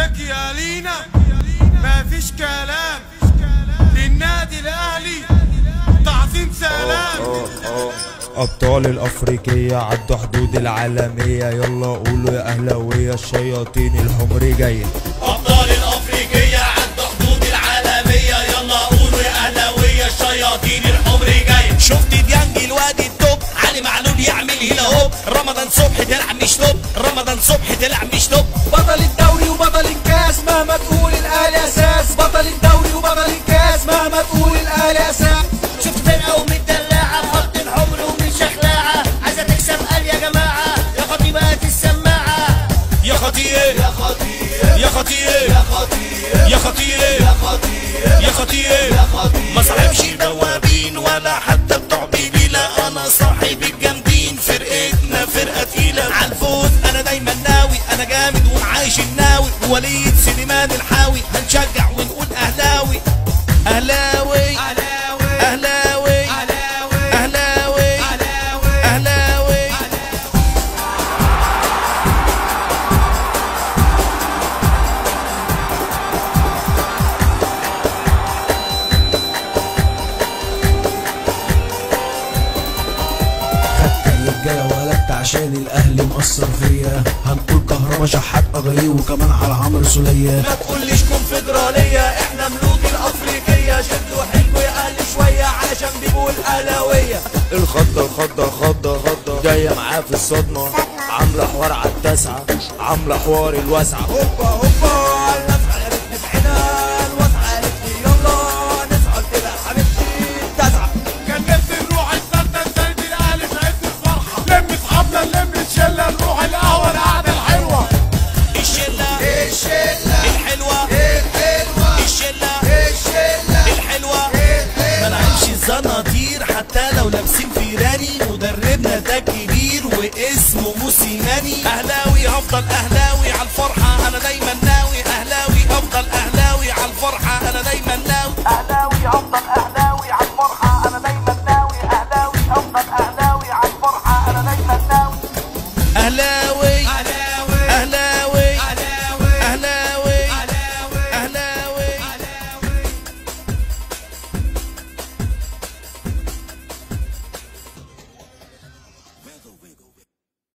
منك يا لينا مفيش كلام للنادي الاهلي تعظيم سلام أبطال الأفريقية عدوا حدود العالمية يلا قولوا يا أهلاوية الشياطين الحمر جاية أبطال الأفريقية عدوا حدود العالمية يلا قولوا يا أهلاوية الشياطين الحمر جاي شفت ديانج الواد التوب علي معلول يعمل هنا هوب رمضان صبحي تلعب مش توب رمضان صبحي تلعب مش توب بطل الدوري وبطل الكاس مهما تقول الاهلي اساس بطل الدوري وبطل الكاس مهما تقول الاهلي اساس شفت فرقة ومدلعة خط الحمر ومن شخلاعة عايزة تكسب قال يا جماعة يا خطيب هات السماعة يا خطيب يا خطيب يا خطيب يا خطيب يا خطيب يا خطيب يا خطيب ما صاحبش بوابين ولا حتى بتوع بيبي لا انا صاحب الجامدين فرقتنا فرقة تقيلة عالفوز انا دايما ناوي انا جامد ومعايش الناوي وليد سليمان الحاوي هنشجع ونقول اهلاوي اهلاوي اهلاوي اهلاوي اهلاوي اهلاوي اهلاوي اهلاوي خدت الرجاله ولدت عشان الاهلي مأثر فيا هنقول كهربا شحات اغري وكمان على عمرو سوليه ما تقوليش كونفدرالية احنا ملوك الافريقية شدوا حلو يا اهلي شوية علشان بيبقوا الاهلاوية الخضة الخضة الخضة الخضة جاية معاه في الصدمة عاملة حوار على التاسعة عاملة حوار الواسعة هوبا هوبا النفع عرفني في حنا الوسع عرفني يلا نفعل كده حبيبتي تزعل كلمت نروح السلطة السيد الاهلي في عز الفرحة لم اصحابنا نلم الشلة نروح القهوة القعدة الحلوة الشلة الشلة الحلوة الحلوة الشلة الشلة الحلوة ما نعيش الزناطير حتى لو لابسين فيراني مدربنا ده كبير واسمه موسيماني اهلاوي هفضل اهلاوي